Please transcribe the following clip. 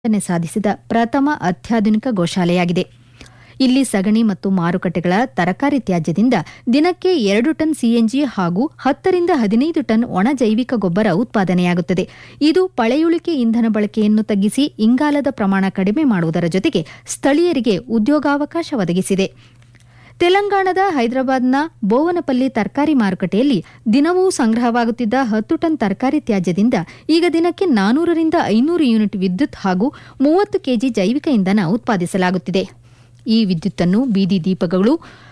ಸಾಧನೆ ಸಾಧಿಸಿದ ಪ್ರಥಮ ಅತ್ಯಾಧುನಿಕ ಗೋಶಾಲೆಯಾಗಿದೆ ಇಲ್ಲಿ ಸಗಣಿ ಮತ್ತು ಮಾರುಕಟ್ಟೆಗಳ ತರಕಾರಿ ತ್ಯಾಜ್ಯದಿಂದ ದಿನಕ್ಕೆ ಎರಡು ಟನ್ ಸಿಎನ್ಜಿ ಹಾಗೂ ಹತ್ತರಿಂದ ಹದಿನೈದು ಟನ್ ಒಣ ಜೈವಿಕ ಗೊಬ್ಬರ ಉತ್ಪಾದನೆಯಾಗುತ್ತದೆ ಇದು ಪಳೆಯುಳಿಕೆ ಇಂಧನ ಬಳಕೆಯನ್ನು ತಗ್ಗಿಸಿ ಇಂಗಾಲದ ಪ್ರಮಾಣ ಕಡಿಮೆ ಮಾಡುವುದರ ಜೊತೆಗೆ ಸ್ಥಳೀಯರಿಗೆ ಉದ್ಯೋಗಾವಕಾಶ ಒದಗಿಸಿದೆ ತೆಲಂಗಾಣದ ಹೈದರಾಬಾದ್ನ ಬೋವನಪಲ್ಲಿ ತರಕಾರಿ ಮಾರುಕಟ್ಟೆಯಲ್ಲಿ ದಿನವೂ ಸಂಗ್ರಹವಾಗುತ್ತಿದ್ದ ಹತ್ತು ಟನ್ ತರಕಾರಿ ತ್ಯಾಜ್ಯದಿಂದ ಈಗ ದಿನಕ್ಕೆ ನಾನೂರರಿಂದ ಐನೂರು ಯೂನಿಟ್ ವಿದ್ಯುತ್ ಹಾಗೂ ಮೂವತ್ತು ಕೆಜಿ ಜೈವಿಕ ಇಂಧನ ಉತ್ಪಾದಿಸಲಾಗುತ್ತಿದೆ ಈ ವಿದ್ಯುತ್ತನ್ನು ಬೀದಿ ದೀಪಗಳು